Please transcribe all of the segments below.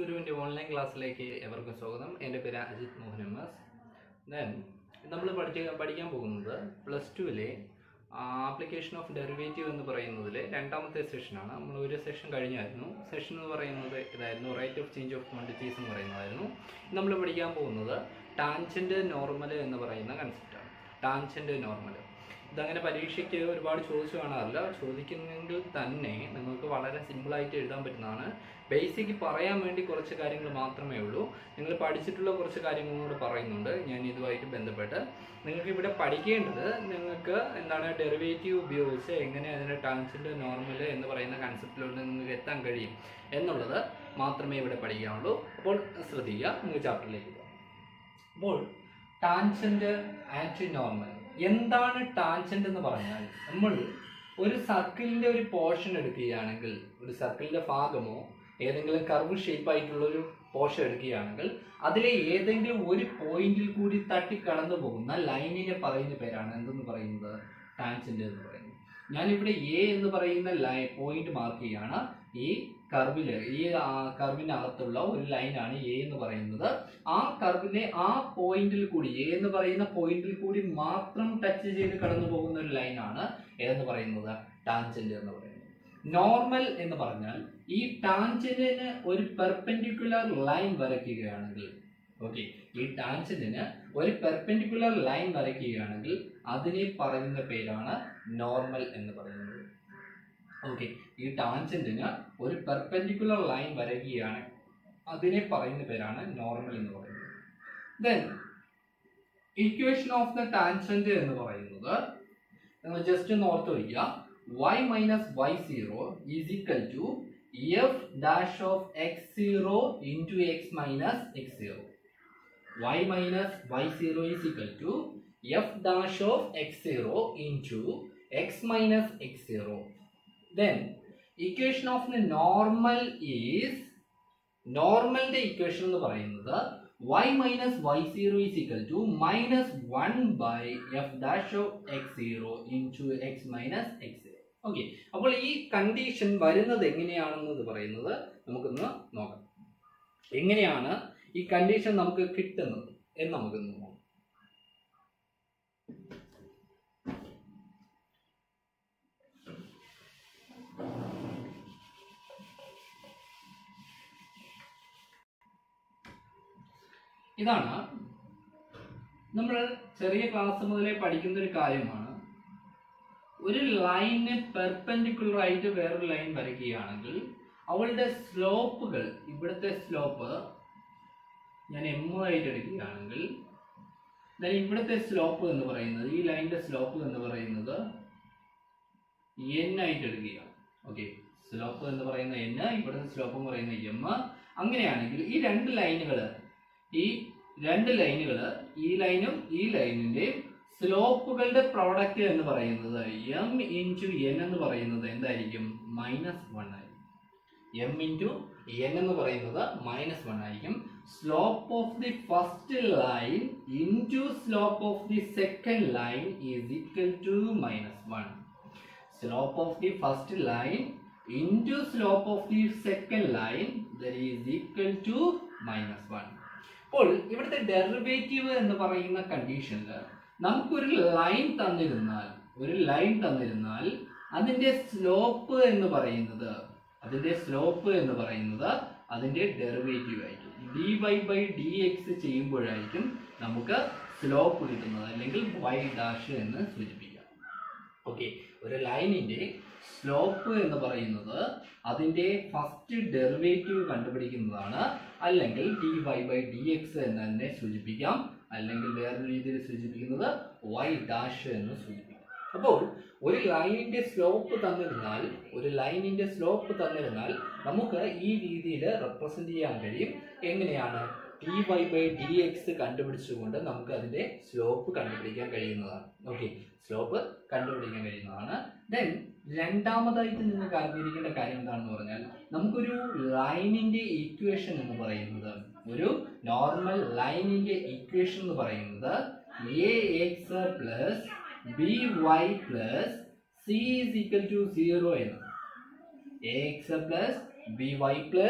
ഗുരുവിൻ്റെ ഓൺലൈൻ ക്ലാസ്സിലേക്ക് എവർക്കും സ്വാഗതം എൻ്റെ പേര് Ajith Mohan M S then നമ്മൾ പഠിച്ച പഠിക്കാൻ പോകുന്നത് പ്ലസ് ടുവിലെ ആപ്ലിക്കേഷൻ ഓഫ് ഡെറിവേറ്റീവ് എന്ന് പറയുന്നതിൽ രണ്ടാമത്തെ സെഷനാണ് നമ്മൾ ഒരു സെഷൻ കഴിഞ്ഞായിരുന്നു സെഷൻ എന്ന് പറയുന്നത് ഇതായിരുന്നു rate of change of quantities എന്ന് പറയുന്നതായിരുന്നു നമ്മൾ പഠിക്കാൻ പോകുന്നത് ടാൻജൻറ്റ് നോർമൽ എന്ന് പറയുന്ന കൺസെപ്റ്റാണ് ടാൻജൻറ്റ് നോർമൽ ഇതങ്ങനെ പരീക്ഷയ്ക്ക് ഒരുപാട് ചോദിച്ചു കാണാറില്ല ചോദിക്കുന്നെങ്കിൽ തന്നെ നിങ്ങൾക്ക് വളരെ സിമ്പിളായിട്ട് എഴുതാൻ പറ്റുന്നതാണ് ബേസിക് പറയാൻ വേണ്ടി കുറച്ച് കാര്യങ്ങൾ മാത്രമേ ഉള്ളൂ നിങ്ങൾ പഠിച്ചിട്ടുള്ള കുറച്ച് കാര്യങ്ങളും കൂടെ പറയുന്നുണ്ട് ഞാൻ ഇതുമായിട്ട് ബന്ധപ്പെട്ട് നിങ്ങൾക്ക് ഇവിടെ പഠിക്കേണ്ടത് നിങ്ങൾക്ക് എന്താണ് ഡെറിവേറ്റീവ് ഉപയോഗിച്ച് എങ്ങനെ അതിൻ്റെ ടാൻസെൻ്റ് നോർമൽ എന്ന് പറയുന്ന കൺസെപ്റ്റിലോട്ട് നിങ്ങൾക്ക് എത്താൻ കഴിയും എന്നുള്ളത് മാത്രമേ ഇവിടെ പഠിക്കാനുള്ളൂ അപ്പോൾ ശ്രദ്ധിക്കുക നിങ്ങൾക്ക് ചാപ്റ്ററിലേക്ക് പോകാം അപ്പോൾ ടാൻജന്റ് ആൻഡ് നോർമൽ എന്താണ് ടാൻജന്റ് എന്ന് പറഞ്ഞാൽ നമ്മൾ ഒരു സർക്കിളിന്റെ ഒരു പോർഷൻ എടുക്കുകയാണെങ്കിൽ ഒരു സർക്കിളിന്റെ ഭാഗമോ ഏതെങ്കിലും കർവ് ഷേപ്പ് ആയിട്ടുള്ള ഒരു പോർഷൻ എടുക്കുകയാണെങ്കിൽ അതിലെ ഏതെങ്കിലും ഒരു പോയിന്റിൽ കൂടി തട്ടി കടന്നു പോകുന്ന ലൈനിനെ പറയുന്ന പേരാണ് എന്തെന്ന് പറയുന്നത് ടാൻജന്റ് എന്ന് പറയുന്നത് ഞാനിവിടെ എ എന്ന് പറയുന്ന ലൈൻ പോയിന്റ് മാർക്ക് ചെയ്യാണ് ഈ കർവില് ഈ കർവിനകത്തുള്ള ഒരു ലൈനാണ് എ എന്ന് പറയുന്നത് ആ കർവിനെ ആ പോയിന്റിൽ കൂടി എ എന്ന് പറയുന്ന പോയിന്റിൽ കൂടി മാത്രം ടച്ച് ചെയ്ത് കടന്നു പോകുന്ന ഒരു ലൈനാണ് ഏതെന്ന് പറയുന്നത് ടാൻജന്റ് എന്ന് പറയുന്നത് നോർമൽ എന്ന് പറഞ്ഞാൽ ഈ ടാൻജന്റിന് ഒരു പെർപെൻഡിക്കുലർ ലൈൻ വരയ്ക്കുകയാണെങ്കിൽ ഓക്കെ ഈ ടാൻജന്റിന് ഒരു പെർപെൻഡിക്കുലർ ലൈൻ വരയ്ക്കുകയാണെങ്കിൽ അതിനെ പറയുന്ന പേരാണ് നോർമൽ എന്ന് പറയുന്നത് ഓക്കെ ഈ ടാൻജന്റിന് ഒരു പെർപെൻഡിക്കുലർ ലൈൻ വരയ്ക്കുകയാണ് അതിനെ പറയുന്ന പേരാണ് നോർമൽ എന്ന് പറയുന്നത് then equation of the tangent എന്ന് പറയുന്നത് നിങ്ങൾ ജസ്റ്റ് ഒന്ന് ഓർത്ത് വയ്ക്കുക y minus y zero is equal to f dash of x zero into x minus x zero y minus y zero is equal to f dash of x zero into x minus x zero then equation of the normal is നോർമലിന്റെ equation എന്ന് പറയുന്നത് y minus y zero is equal to minus one by f dash of x zero into x minus x zero okay അപ്പോൾ ഈ condition വരുന്നത് എങ്ങനെയാണെന്നത് പറയുന്നത് നമുക്കൊന്ന് നോക്കാം എങ്ങനെയാണ് ഈ കണ്ടീഷൻ നമുക്ക് കിട്ടുന്നത് എന്ന് നമുക്കൊന്ന് നോക്കാം ഇതാണ് നമ്മൾ ചെറിയ ക്ലാസ് മുതലേ പഠിക്കുന്ന ഒരു കാര്യമാണ് ഒരു ലൈന് പെർപെൻഡിക്കുലർ ആയിട്ട് വേറൊരു ലൈൻ വരയ്ക്കുകയാണെങ്കിൽ അവളുടെ സ്ലോപ്പുകൾ ഇവിടുത്തെ സ്ലോപ്പ് ഞാൻ എം ആയിട്ട് എടുക്കുകയാണെങ്കിൽ then ഇവിടുത്തെ സ്ലോപ്പ് എന്ന് പറയുന്നത് ഈ ലൈനിന്റെ സ്ലോപ്പ് എന്ന് പറയുന്നത് എൻ ആയിട്ട് എടുക്കുകയാണ് ഓക്കെ സ്ലോപ്പ് എന്ന് പറയുന്ന എൻ ഇവിടുത്തെ സ്ലോപ്പ് എന്ന് പറയുന്ന എം അങ്ങനെയാണെങ്കിൽ ഈ രണ്ട് ലൈനുകൾ ഈ രണ്ട് ലൈനുകൾ ഈ ലൈനും ഈ ലൈനിന്റെ സ്ലോപ്പുകളുടെ പ്രോഡക്റ്റ് എന്ന് പറയുന്നത് എം ഇൻറ്റു എൻ എന്ന് പറയുന്നത് എന്തായിരിക്കും മൈനസ് വൺ ആയിരിക്കും എം ഇൻറ്റു എൻ എന്ന് പറയുന്നത് മൈനസ് വൺ ആയിരിക്കും slope of the first line into slope of the second line is equal to minus one slope of the first line into slope of the second line that is equal to minus one അപ്പോൾ ഇവിടുത്തെ derivative എന്ന് പറയുന്ന കണ്ടീഷനിൽ നമുക്കൊരു line തന്നിരുന്നാൽ ഒരു line തന്നിരുന്നാൽ അതിന്റെ slope എന്ന് പറയുന്നത് അതിന്റെ സ്ലോപ്പ് എന്ന് പറയുന്നത് അതിന്റെ ഡെറിവേറ്റീവ് ആയിരിക്കും d y by d x ചെയ്യുമ്പോഴായിരിക്കും നമുക്ക് സ്ലോപ്പ് കിട്ടുന്നത് അല്ലെങ്കിൽ വൈ ഡാഷ് എന്ന് സൂചിപ്പിക്കാം ഓക്കെ ഒരു ലൈനിന്റെ സ്ലോപ്പ് എന്ന് പറയുന്നത് അതിന്റെ ഫസ്റ്റ് ഡെറിവേറ്റീവ് കണ്ടുപിടിക്കുന്നതാണ് അല്ലെങ്കിൽ d y by d x എന്നതിനെ സൂചിപ്പിക്കാം അല്ലെങ്കിൽ വേറൊരു രീതിയിൽ സൂചിപ്പിക്കുന്നത് വൈ ഡാഷ് എന്ന് സൂചിപ്പിക്കാം അപ്പോൾ ഒരു ലൈനിന്റെ സ്ലോപ്പ് തന്നിരുന്നാൽ ഒരു ലൈനിന്റെ സ്ലോപ്പ് തന്നിരുന്നാൽ നമുക്ക് ഈ രീതിയിൽ റെപ്രസെന്റ് ചെയ്യാൻ കഴിയും എങ്ങനെയാണ് d y by d x കണ്ടുപിടിച്ചുകൊണ്ട് നമുക്ക് അതിന്റെ സ്ലോപ്പ് കണ്ടുപിടിക്കാൻ കഴിയുന്നതാണ് ഓക്കെ സ്ലോപ്പ് കണ്ടുപിടിക്കാൻ കഴിയുന്നതാണ് ദെൻ രണ്ടാമതായിട്ട് നിങ്ങൾക്ക് അറിഞ്ഞിരിക്കേണ്ട കാര്യം എന്താണെന്ന് പറഞ്ഞാൽ നമുക്കൊരു ലൈനിന്റെ ഈക്വേഷൻ എന്ന് പറയുന്നത് ഒരു നോർമൽ ലൈനിന്റെ ഈക്വേഷൻ എന്ന് പറയുന്നത് a x plus b y plus c is equal to zero എന്ന് a x plus b y plus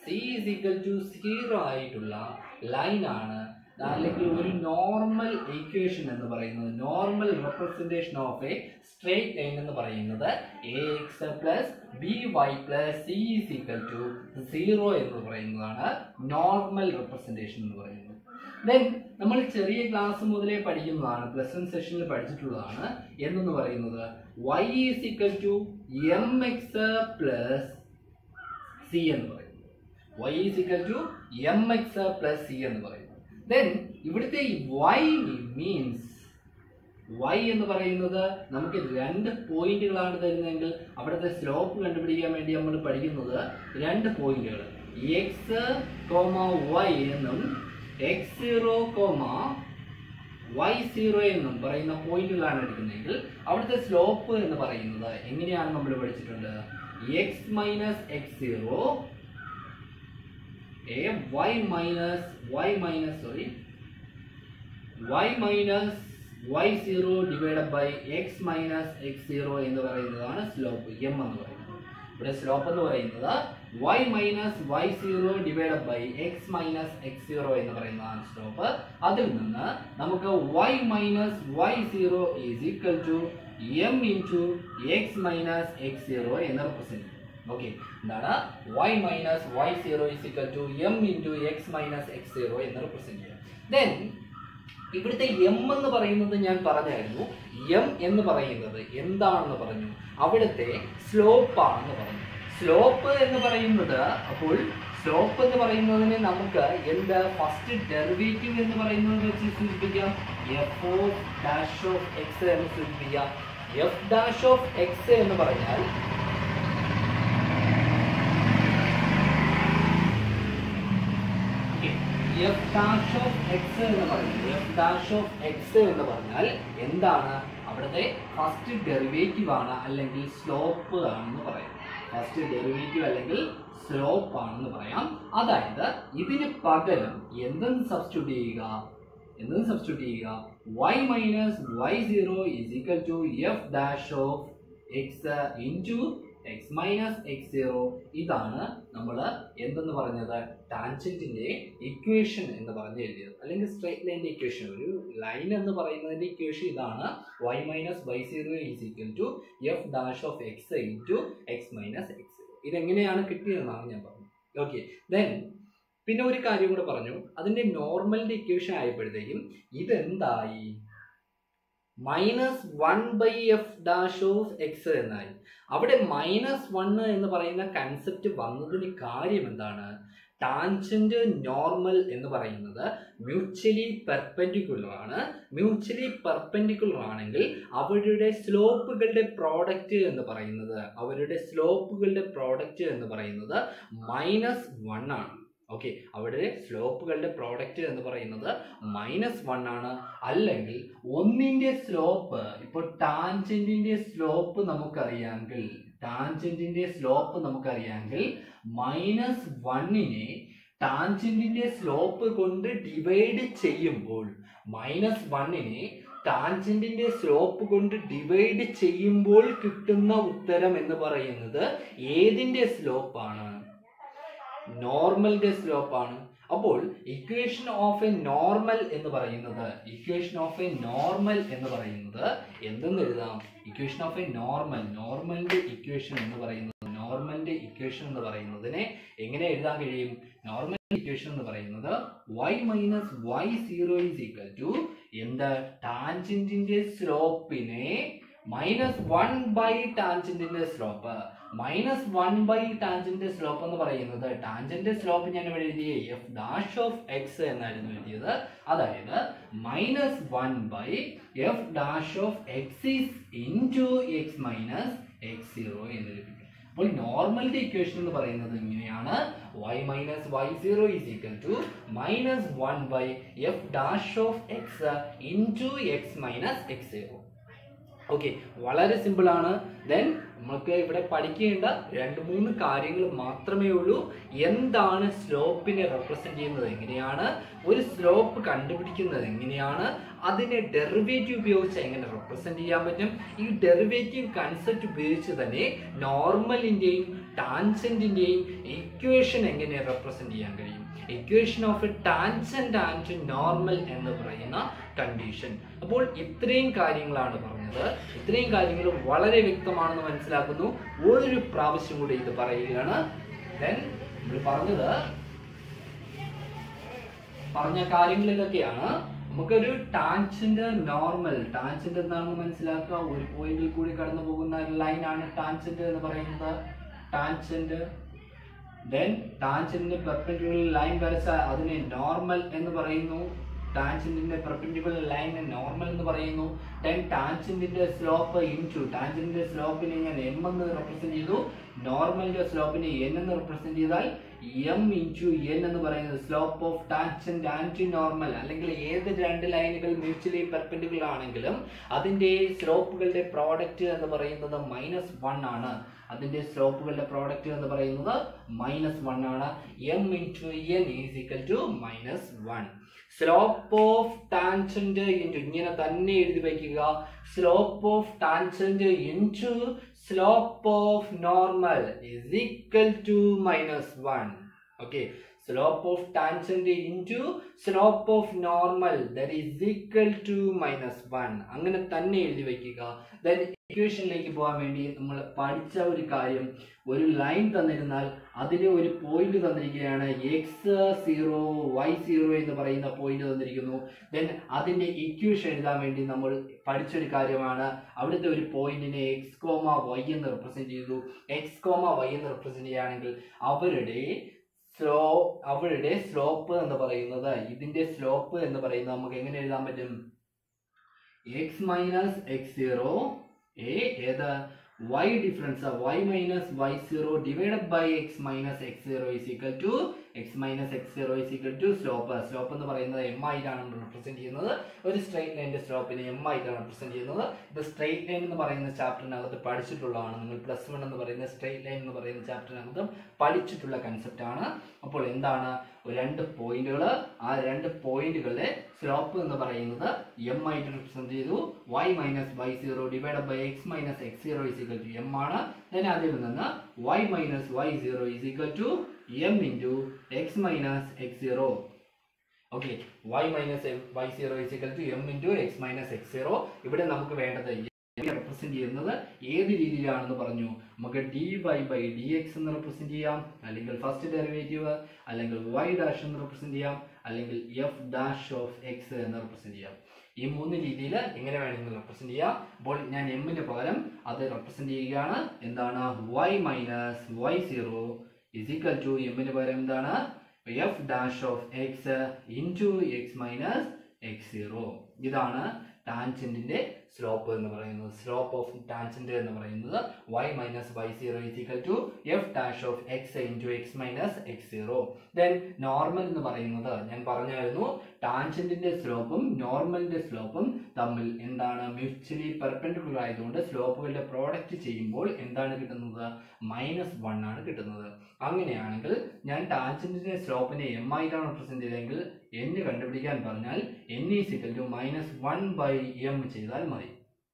c is equal to zero ആയിട്ടുള്ള ലൈനാണ് അല്ലെങ്കിൽ ഒരു നോർമൽ ഈക്വേഷൻ എന്ന് പറയുന്നത് normal representation of a straight line എന്ന് പറയുന്നത് a x plus b y plus c is equal to zero എന്ന് പറയുന്നതാണ് നോർമൽ റെപ്രസെൻറ്റേഷൻ എന്ന് പറയുന്നത് ദെൻ നമ്മൾ ചെറിയ ക്ലാസ് മുതലേ പഠിക്കുന്നതാണ് പ്ലസ് വൺ സെഷനിൽ പഠിച്ചിട്ടുള്ളതാണ് എന്നെന്ന് പറയുന്നത് y is equal to m x plus c എന്ന് പറയുന്നത് y is equal to m x plus c എന്ന് പറയുന്നത് ദെൻ ഇവിടുത്തെ വൈ മീൻസ് വൈ എന്ന് പറയുന്നത് നമുക്ക് രണ്ട് പോയിന്റുകളാണ് തരുന്നതെങ്കിൽ അവിടുത്തെ സ്ലോപ്പ് കണ്ടുപിടിക്കാൻ വേണ്ടി നമ്മൾ പഠിക്കുന്നത് രണ്ട് പോയിന്റുകൾ എക്സ് കോമ വൈ എന്നും x zero comma y zero എന്നും പറയുന്ന പോയിന്റുകളാണ് എടുക്കുന്നതെങ്കിൽ അവിടുത്തെ സ്ലോപ്പ് എന്ന് പറയുന്നത് എങ്ങനെയാണ് നമ്മൾ പഠിച്ചിട്ടുണ്ട് x minus x zero a y minus y minus sorry y minus y zero divide by x minus x zero എന്ന് പറയുന്നതാണ് സ്ലോപ്പ് എം എന്ന് പറയുന്നത് ഇവിടെ സ്ലോപ്പ് എന്ന് പറയുന്നത് y minus y zero divide by x minus x zero എന്ന് പറയുന്നതാണ് slope അതിൽ നിന്ന് നമുക്ക് y minus y zero is equal to m into x minus x zero എന്ന് റെപ്രസെന്റ് ഓക്കെ എന്താണ് y minus y zero is equal to m into x minus x zero എന്ന് represent ചെയ്യാം then ഇവിടുത്തെ m എന്ന് പറയുന്നത് ഞാൻ പറഞ്ഞായിരുന്നു M എന്ന് പറയുന്നത് എന്താണെന്ന് പറഞ്ഞു അവിടുത്തെ സ്ലോപ്പ് ആണെന്ന് പറഞ്ഞു സ്ലോപ്പ് എന്ന് പറയുന്നത് അപ്പോൾ സ്ലോപ്പ് എന്ന് പറയുന്നതിനെ നമുക്ക് എന്ത് ഫസ്റ്റ് ഡെറിവേറ്റീവ് എന്ന് പറയുന്നത് വെച്ച് സൂചിപ്പിക്കാം f of dash of x എന്ന് സൂചിപ്പിക്കാം എഫ് ഡാഷ് ഓഫ് എക്സ് എന്ന് പറഞ്ഞാൽ എഫ് ഡാഷ് ഓഫ് എക്സ് എന്ന് പറയുന്നത് എഫ് ഡാഷ് ഓഫ് എക്സ് എന്ന് പറഞ്ഞാൽ എന്താണ് അവിടുത്തെ ഫസ്റ്റ് ഡെറിവേറ്റീവ് ആണ് അല്ലെങ്കിൽ സ്ലോപ്പ് ആണെന്ന് പറയാം ഫസ്റ്റ് ഡെറിവേറ്റീവ് അല്ലെങ്കിൽ സ്ലോപ്പ് ആണെന്ന് പറയാം അതായത് ഇതിന് പകരം എന്തെന്ന് സബ്സ്റ്റിറ്റ്യൂട്ട് ചെയ്യുക എന്തെന്ന് സബ്സ്റ്റിറ്റ്യൂട്ട് ചെയ്യുക y minus y zero is equal to f dash of x into x minus x zero ഇതാണ് നമ്മൾ എന്തെന്ന് പറഞ്ഞത് ടാൻജന്റിന്റെ ഇക്വേഷൻ എന്ന് പറഞ്ഞ് എഴുതിയത് അല്ലെങ്കിൽ സ്ട്രൈറ്റ് ലൈൻ്റെ ഇക്വേഷൻ ഒരു ലൈൻ എന്ന് പറയുന്നതിന്റെ ഇക്വേഷൻ ഇതാണ് y minus y zero is equal to f dash of x into x minus x zero ഇതെങ്ങനെയാണ് കിട്ടിയതെന്നാണ് ഞാൻ പറഞ്ഞത് ഓക്കെ ദെൻ പിന്നെ ഒരു കാര്യം കൂടെ പറഞ്ഞു അതിന്റെ നോർമലിന്റെ ഇക്വേഷൻ ആയപ്പോഴത്തേക്കും ഇതെന്തായി minus one by f dash of x എന്നായി അവിടെ മൈനസ് വൺ എന്ന് പറയുന്ന കൺസെപ്റ്റ് വന്നതിന് കാര്യം എന്താണ് ടാൻജന്റ് നോർമൽ എന്ന് പറയുന്നത് മ്യൂച്വലി പെർപെൻഡിക്കുലർ ആണ് മ്യൂച്വലി പെർപെൻഡിക്കുലർ ആണെങ്കിൽ അവരുടെ സ്ലോപ്പുകളുടെ പ്രോഡക്റ്റ് എന്ന് പറയുന്നത് അവരുടെ സ്ലോപ്പുകളുടെ പ്രോഡക്റ്റ് എന്ന് പറയുന്നത് മൈനസ് വൺ ആണ് ഓക്കെ അവിടെ സ്ലോപ്പുകളുടെ പ്രോഡക്റ്റ് എന്ന് പറയുന്നത് മൈനസ് വൺ ആണ് അല്ലെങ്കിൽ ഒന്നിന്റെ സ്ലോപ്പ് ഇപ്പോൾ ടാൻജന്റിന്റെ സ്ലോപ്പ് നമുക്കറിയാമെങ്കിൽ ടാൻജന്റിന്റെ സ്ലോപ്പ് നമുക്കറിയാമെങ്കിൽ മൈനസ് വണ്ണിനെ ടാൻജന്റിന്റെ സ്ലോപ്പ് കൊണ്ട് ഡിവൈഡ് ചെയ്യുമ്പോൾ മൈനസ് വണ്ണിനെ ടാൻജന്റിന്റെ സ്ലോപ്പ് കൊണ്ട് ഡിവൈഡ് ചെയ്യുമ്പോൾ കിട്ടുന്ന ഉത്തരം എന്ന് പറയുന്നത് ഏതിന്റെ സ്ലോപ്പാണ് നോർമലിന്റെ സ്ലോപ്പ് ആണ് അപ്പോൾ ഇക്വേഷൻ ഓഫ് എ നോർമൽ എന്ന് പറയുന്നത് ഇക്വേഷൻ ഓഫ് എ നോർമൽ എന്ന് പറയുന്നത് എന്തെന്ന് എഴുതാം ഇക്വേഷൻ ഓഫ് എ നോർമൽ നോർമലിന്റെ ഇക്വേഷൻ എന്ന് പറയുന്നത് നോർമലിന്റെ ഇക്വേഷൻ എന്ന് പറയുന്നതിനെ എങ്ങനെ എഴുതാൻ കഴിയും നോർമൽ ഇക്വേഷൻ എന്ന് പറയുന്നത് y minus y zero is equal to എന്ത് ടാൻജന്റിന്റെ സ്ലോപ്പിനെ മൈനസ് വൺ ബൈ ടാൻജന്റിന്റെ slope minus one by tangent slope എന്ന് പറയുന്നത് ടാൻജന്റ് സ്ലോപ്പ് ഞാൻ ഇവിടെ എഴുതിയ എഫ് ഡാഷ് ഓഫ് എക്സ് എന്നായിരുന്നു എഴുതിയത് അതായത് minus one by f dash of x is into x minus x zero എന്ന് ലഭിക്കും അപ്പോൾ നോർമലിന്റെ ഇക്വേഷൻ എന്ന് പറയുന്നത് ഇങ്ങനെയാണ് y minus y zero is equal to minus one by f dash of x into x minus x zero okay വളരെ simple ആണ് then നമുക്ക് ഇവിടെ പഠിക്കേണ്ട രണ്ട് മൂന്ന് കാര്യങ്ങൾ മാത്രമേ ഉള്ളൂ എന്താണ് സ്ലോപ്പിനെ റെപ്രസെന്റ് ചെയ്യുന്നത് എങ്ങനെയാണ് ഒരു സ്ലോപ്പ് കണ്ടുപിടിക്കുന്നത് എങ്ങനെയാണ് അതിനെ ഡെറിവേറ്റീവ് ഉപയോഗിച്ച് എങ്ങനെ റെപ്രസെന്റ് ചെയ്യാൻ പറ്റും ഈ ഡെറിവേറ്റീവ് കൺസെപ്റ്റ് ഉപയോഗിച്ച് തന്നെ നോർമലിന്റെയും ടാൻസെന്റിന്റെയും ഇക്വേഷൻ എങ്ങനെ റെപ്രസെന്റ് ചെയ്യാൻ കഴിയും equation of a tangent and normal എന്ന് പറയുന്ന കണ്ടീഷൻ അപ്പോൾ ഇത്രയും കാര്യങ്ങളാണ് പറഞ്ഞത് ഇത്രയും കാര്യങ്ങൾ വളരെ വ്യക്തമാണെന്ന് മനസ്സിലാക്കുന്നു ഒരു പ്രാവശ്യം കൂടി ഇത് പറയുകയാണ് ദെൻ നമ്മൾ പറഞ്ഞത് പറഞ്ഞ കാര്യങ്ങളിലൊക്കെയാണ് നമുക്കൊരു ടാൻസിന്റെ നോർമൽ ടാൻസിന്റെ എന്താണെന്ന് മനസ്സിലാക്കുക ഒരു പോയിന്റിൽ കൂടി കടന്നു പോകുന്ന ലൈനാണ് ടാൻസെന്റ് എന്ന് പറയുന്നത് ടാൻസെന്റ് ദെൻ ടാൻജന്റിന് പെർപെൻഡിക്കുലർ ലൈൻ വരച്ചാൽ അതിനെ നോർമൽ എന്ന് പറയുന്നു ടാൻജന്റിന്റെ പെർപെൻഡിക്കുലർ ലൈനെ നോർമൽ എന്ന് പറയുന്നു ദെൻ ടാൻജന്റിന്റെ സ്ലോപ്പ് ഇൻറ്റു ടാൻജന്റിന്റെ സ്ലോപ്പിനെ ഞാൻ എം എന്ന് റെപ്രസെന്റ് ചെയ്തു നോർമലിന്റെ സ്ലോപ്പിനെ എൻ എന്ന് റെപ്രസെന്റ് ചെയ്താൽ എം ഇൻറ്റു എൻ എന്ന് പറയുന്നത് slope of tangent and normal അല്ലെങ്കിൽ ഏത് രണ്ട് ലൈനുകൾ മ്യൂച്വലി പെർപെൻഡിക്കുലർ ആണെങ്കിലും അതിന്റെ സ്ലോപ്പുകളുടെ പ്രോഡക്റ്റ് എന്ന് പറയുന്നത് മൈനസ് വൺ ആണ് അതിന്റെ സ്ലോപ്പുകളുടെ പ്രോഡക്റ്റ് എന്ന് പറയുന്നത് മൈനസ് വൺ ആണ് m into n is equal to minus one slope of tangent into ഇങ്ങനെ തന്നെ എഴുതി വയ്ക്കുക slope of tangent into slope of normal is equal to minus one okay slope of tangent into slope of normal that is equal to minus one അങ്ങനെ തന്നെ എഴുതി വയ്ക്കുക then ഇക്വേഷനിലേക്ക് പോകാൻ വേണ്ടി നമ്മൾ പഠിച്ച ഒരു കാര്യം ഒരു ലൈൻ തന്നിരുന്നാൽ അതിന് ഒരു പോയിന്റ് തന്നിരിക്കുകയാണ് എക്സ് സീറോ വൈ സീറോ എന്ന് പറയുന്ന പോയിന്റ് തന്നിരിക്കുന്നു ദെൻ അതിന്റെ ഇക്വേഷൻ എഴുതാൻ വേണ്ടി നമ്മൾ പഠിച്ചൊരു കാര്യമാണ് അവിടുത്തെ ഒരു പോയിന്റിനെ എക്സ് കോമ വൈ എന്ന് റെപ്രസെന്റ് ചെയ്തു എക്സ് കോമ വൈ എന്ന് റെപ്രസെന്റ് ചെയ്യുകയാണെങ്കിൽ അവരുടെ സ്ലോ അവരുടെ സ്ലോപ്പ് എന്ന് പറയുന്നത് ഇതിന്റെ സ്ലോപ്പ് എന്ന് പറയുന്നത് നമുക്ക് എങ്ങനെ എഴുതാൻ പറ്റും x minus x zero a ഏത് y difference y minus y zero divided by x minus x zero is equal to x minus x zero is equal to slope slope എന്ന് പറയുന്നത് എം ആയിട്ടാണ് നമ്മൾ റെപ്രസെന്റ് ചെയ്യുന്നത് ഒരു straight ലൈനിന്റെ സ്ലോപ്പിനെ m ആയിട്ടാണ് represent ചെയ്യുന്നത് ഇത് സ്ട്രെയിറ്റ് ലൈൻ എന്ന് പറയുന്ന ചാപ്റ്ററിനകത്ത് പഠിച്ചിട്ടുള്ളതാണ് നിങ്ങൾ പ്ലസ് വൺ എന്ന് പറയുന്ന സ്ട്രെയിറ്റ് ലൈൻ എന്ന് പറയുന്ന ചാപ്റ്ററിനകത്ത് പഠിച്ചിട്ടുള്ള കൺസെപ്റ്റ് ആണ് അപ്പോൾ എന്താണ് രണ്ട് പോയിന്റുകൾ ആ രണ്ട് പോയിന്റുകളുടെ സ്ലോപ്പ് എന്ന് പറയുന്നത് എം ആയിട്ട് റെപ്രസെന്റ് ചെയ്തു y minus y zero divide by x minus x zero is equal to m ആണ് then അതിൽ നിന്ന് y minus y zero is equal to m into x minus x zero okay y minus y zero is equal to m into x minus x zero ഇവിടെ നമുക്ക് വേണ്ടത് represent ചെയ്യുന്നത് ഏത് രീതിയിലാണെന്ന് പറഞ്ഞു നമുക്ക് d y by d x എന്ന് represent ചെയ്യാം അല്ലെങ്കിൽ ഫസ്റ്റ് ഡെറിവേറ്റീവ് അല്ലെങ്കിൽ വൈ ഡാഷ് എന്ന് റെപ്രസെന്റ് ചെയ്യാം അല്ലെങ്കിൽ എഫ് ഡാഷ് ഓഫ് എക്സ് എന്ന് റെപ്രസെന്റ് ചെയ്യാം ഈ മൂന്ന് രീതിയിൽ എങ്ങനെ വേണമെങ്കിലും റെപ്രസെന്റ് ചെയ്യാം അപ്പോൾ ഞാൻ എമ്മിന് പകരം അത് റെപ്രസെന്റ് ചെയ്യുകയാണ് എന്താണ് y minus y zero is equal to എമ്മിന് പകരം എന്താണ് f dash of x into x minus x zero ഇതാണ് ടാൻജന്റിന്റെ സ്ലോപ്പ് എന്ന് പറയുന്നത് സ്ലോപ്പ് ഓഫ് ടാൻജന്റ് എന്ന് പറയുന്നത് y minus y zero is equal to f dash of x into x minus x zero then normal എന്ന് പറയുന്നത് ഞാൻ പറഞ്ഞായിരുന്നു ടാൻജന്റിന്റെ സ്ലോപ്പും നോർമലിന്റെ സ്ലോപ്പും തമ്മിൽ എന്താണ് മ്യൂച്വലി പെർപെൻഡിക്കുലർ ആയതുകൊണ്ട് സ്ലോപ്പുകളുടെ പ്രോഡക്റ്റ് ചെയ്യുമ്പോൾ എന്താണ് കിട്ടുന്നത് മൈനസ് വൺ ആണ് കിട്ടുന്നത് അങ്ങനെയാണെങ്കിൽ ഞാൻ ടാൻജന്റിന്റെ സ്ലോപ്പിനെ എം ആയിട്ടാണ് റെപ്രസെന്റ് ചെയ്തതെങ്കിൽ n കണ്ടുപിടിക്കാൻ പറഞ്ഞാൽ n is equal to minus one by m ചെയ്താൽ മതി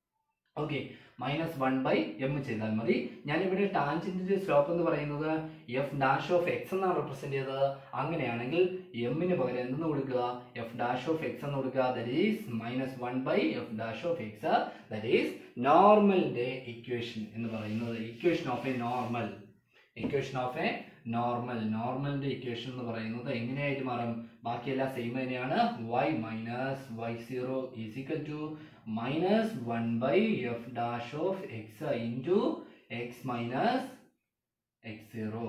okay minus one by m ചെയ്താൽ മതി ഞാനിവിടെ ടാൻജന്റിന്റെ സ്ലോപ്പ് എന്ന് പറയുന്നത് എഫ് ഡാഷ് ഓഫ് എക്സ് എന്നാണ് റെപ്രസെന്റ് ചെയ്തത് അങ്ങനെയാണെങ്കിൽ എമ്മിന് പകരം എന്തെന്ന് കൊടുക്കുക എഫ് ഡാഷ് ഓഫ് എക്സ് എന്ന് കൊടുക്കുക that is minus one by f dash of x that is നോർമലിന്റെ ഇക്വേഷൻ എന്ന് പറയുന്നത് equation of a normal equation of a normal നോർമലിന്റെ ഇക്വേഷൻ എന്ന് പറയുന്നത് എങ്ങനെയായിട്ട് മാറും ബാക്കിയെല്ലാം സെയിം തന്നെയാണ് y minus y zero is equal to minus one by f dash of x into x minus x zero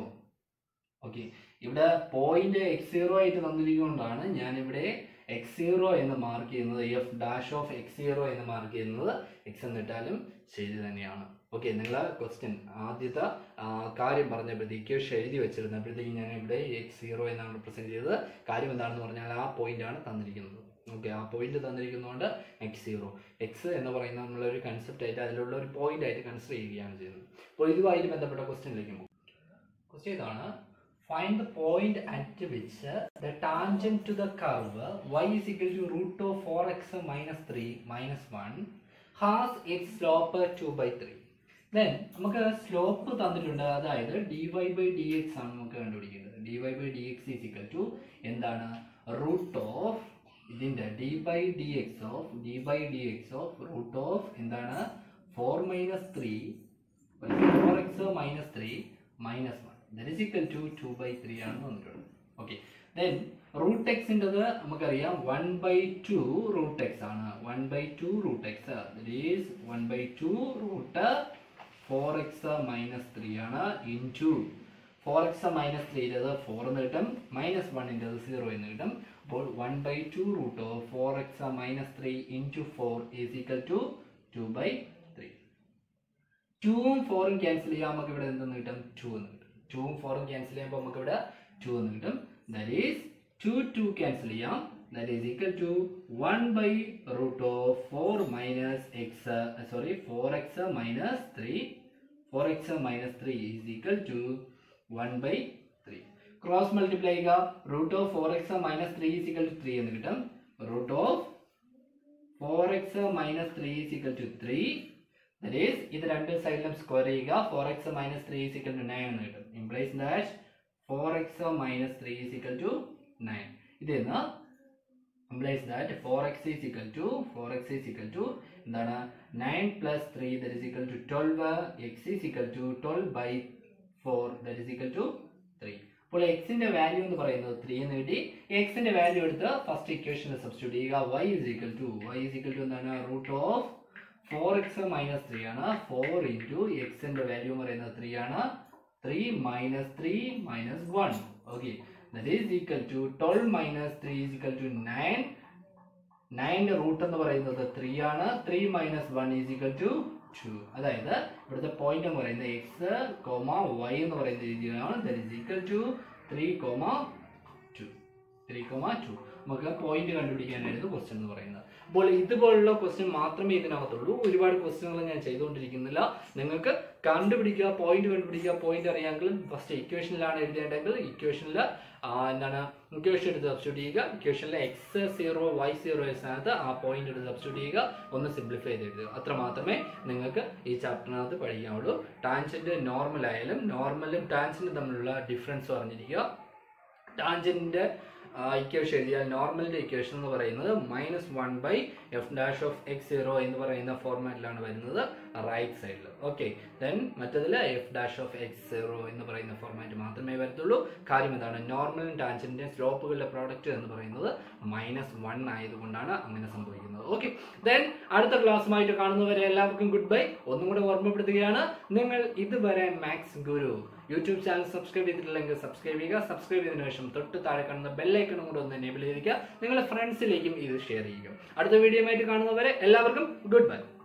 okay ഇവിടെ പോയിന്റ് എക്സ് സീറോ ആയിട്ട് തന്നിരിക്കുന്നതുകൊണ്ടാണ് ഞാനിവിടെ എക്സ് സീറോ എന്ന് മാർക്ക് ചെയ്യുന്നത് f dash of x zero എന്ന് mark ചെയ്യുന്നത് x എന്നിട്ടാലും ശരി തന്നെയാണ് ഓക്കെ നിങ്ങൾ ക്വസ്റ്റ്യൻ ആദ്യത്തെ ആ, കാര്യം പറഞ്ഞപ്പോഴത്തേക്ക് ഇക്വേഷൻ എഴുതി വെച്ചിരുന്നപ്പോഴത്തേക്ക് ഞാൻ ഇവിടെ എക്സ് സീറോ എന്നാണ് റിപ്രസെന്റ് ചെയ്തത് കാര്യം എന്താണെന്ന് പറഞ്ഞാൽ ആ പോയിന്റ് ആണ് തന്നിരിക്കുന്നത് ഓക്കെ ആ പോയിന്റ് തന്നിരിക്കുന്നതുകൊണ്ട് എക്സ് സീറോ എക്സ് എന്ന് പറയുന്ന നമ്മളൊരു കൺസെപ്റ്റ് ആയിട്ട് അതിലുള്ള ഒരു പോയിന്റ് ആയിട്ട് കൺസിഡർ ചെയ്യുകയാണ് ചെയ്യുന്നത് അപ്പോൾ ഇതുമായിട്ട് ബന്ധപ്പെട്ട ക്വസ്റ്റ്യനിലേക്ക് പോകും ക്വസ്റ്റ്യൻ ഇതാണ് find the point at which the tangent to the curve y is equal to root of 4x minus 3 minus 1 has its slope 2 by 3 then നമുക്ക് സ്ലോപ്പ് തന്നിട്ടുണ്ട് അതായത് d y by d x ആണ് നമുക്ക് കണ്ടുപിടിക്കേണ്ടത് d y by d x is equal to എന്താണ് root of ഇതിന്റെ d by d x of d by d x of root of എന്താണ് four minus three four x minus three minus one that is equal to two by three ആണ് വന്നിട്ടുള്ളത് okay then root എക്സിൻ്റെത് നമുക്കറിയാം one by two root X ആണ് one by two root x that is one by two root four x minus three ആണ് into four x minus ത്രീൻ്റെത് four എന്ന് കിട്ടും minus വണ്ണിൻ്റെത് സീറോ എന്ന് കിട്ടും അപ്പോൾ one by two root of four x minus three into four is equal to two by three ടൂവും ഫോറും ക്യാൻസൽ ചെയ്യാൻ നമുക്ക് ഇവിടെ എന്തെന്ന് കിട്ടും ടു എന്ന് കിട്ടും ടൂവും ഫോറും ക്യാൻസൽ ചെയ്യുമ്പോൾ നമുക്ക് ഇവിടെ ടു എന്ന് കിട്ടും that is two two cancel ചെയ്യാം that is equal to one by root of four minus x sorry four x minus three four x minus three is equal to one by three cross multiply ചെയ്യുക root of four x minus three is equal to three എന്ന് കിട്ടും root of four x minus three is equal to three that is ഇത് രണ്ട് സൈഡിലും square ചെയ്യുക four x minus three is equal to nine എന്ന് കിട്ടും implies that four x minus three is equal to nine ഇതിന്ന് implies that four x is equal to four x is equal to എന്താണ് nine plus three that is equal to twelve x is equal to twelve by four that is equal to three അപ്പോൾ എക്സിന്റെ value എന്ന് പറയുന്നത് three എന്ന് കിട്ടി എക്സിന്റെ value എടുത്ത് first ഇക്വേഷനിൽ സബ്സ്റ്റിറ്റ്യൂട്ട് ചെയ്യുക y is equal to y is equal to എന്താണ് root of four x minus three ആണ് ഫോർ ഇൻറ്റു എക്സിന്റെ വാല്യൂ എന്ന് പറയുന്നത് ത്രീ ആണ് three minus three minus one okay that is equal to twelve minus three is equal to nine നയൻ്റെ root എന്ന് പറയുന്നത് three ആണ് three minus one is equal to two അതായത് ഇവിടുത്തെ പോയിന്റ് എന്ന് പറയുന്നത് എക്സ് കോമ വൈ എന്ന് പറയുന്ന രീതിയിലാണ് that is equal to three comma two three comma two നമുക്ക് പോയിന്റ് കണ്ടുപിടിക്കാനായിരുന്നു ക്വസ്റ്റ്യൻ എന്ന് പറയുന്നത് അപ്പോൾ ഇതുപോലുള്ള ക്വസ്റ്റ്യൻ മാത്രമേ ഇതിനകത്തുള്ളൂ ഒരുപാട് ക്വസ്റ്റ്യനുകൾ ഞാൻ ചെയ്തുകൊണ്ടിരിക്കുന്നില്ല നിങ്ങൾക്ക് കണ്ടുപിടിക്കുക പോയിന്റ് കണ്ടുപിടിക്കുക പോയിന്റ് അറിയാമെങ്കിൽ ഫസ്റ്റ് ഇക്വേഷനിലാണ് എഴുതേണ്ടതെങ്കിൽ ഇക്വേഷനിൽ എന്താണ് ഇക്വേഷൻ എടുത്ത് സബ്സ്റ്റിറ്റ്യൂട്ട് ചെയ്യുക ഇക്വേഷനിൽ എക്സ് സീറോ വൈ സീറോ സ്ഥാനത്ത് ആ പോയിന്റ് എടുത്ത് സബ്സ്റ്റിറ്റ്യൂട്ട് ചെയ്യുക ഒന്ന് സിംപ്ലിഫൈ ചെയ്ത് എഴുതുക അത്ര മാത്രമേ നിങ്ങൾക്ക് ഈ ചാപ്റ്ററിനകത്ത് പഠിക്കാവുള്ളൂ ടാൻജന്റ് നോർമൽ ആയാലും നോർമലും ടാൻജന്റും തമ്മിലുള്ള ഡിഫറൻസ് പറഞ്ഞിരിക്കുക ടാൻജന്റിന്റെ ഇക്വേഷൻ എഴുതിയാൽ നോർമലിന്റെ ഇക്വേഷൻ എന്ന് പറയുന്നത് minus one by f dash of x zero എന്ന് പറയുന്ന ഫോർമാറ്റിലാണ് വരുന്നത് റൈറ്റ് സൈഡിൽ ഓക്കെ ദെൻ മറ്റതിൽ f dash of x zero എന്ന് പറയുന്ന ഫോർമാറ്റ് മാത്രമേ വരത്തുള്ളൂ കാര്യം എന്താണ് നോർമലും ടാൻജന്റിന്റെ സ്ലോപ്പുകളുടെ പ്രോഡക്റ്റ് എന്ന് പറയുന്നത് മൈനസ് വൺ ആയതുകൊണ്ടാണ് അങ്ങനെ സംഭവിക്കുന്നത് ഓക്കെ ദെൻ അടുത്ത ക്ലാസ്സുമായിട്ട് കാണുന്നവരെ എല്ലാവർക്കും ഗുഡ് ബൈ ഒന്നും കൂടെ ഓർമ്മപ്പെടുത്തുകയാണ് നിങ്ങൾ ഇതുവരെ Maths Guru YouTube channel subscribe ചെയ്തിട്ടില്ലെങ്കിൽ സബ്സ്ക്രൈബ് ചെയ്യുക സബ്സ്ക്രൈബ് ചെയ്തതിനു ശേഷം തൊട്ട് താഴെ കാണുന്ന ബെല്ലൈക്കണും കൂടെ ഒന്ന് എനേബിൾ ചെയ്തിരിക്കുക നിങ്ങളുടെ ഫ്രണ്ട്സിലേക്കും ഇത് ഷെയർ ചെയ്യുക അടുത്ത വീഡിയോ ആയിട്ട് കാണുന്നവരെ എല്ലാവർക്കും ഗുഡ് ബൈ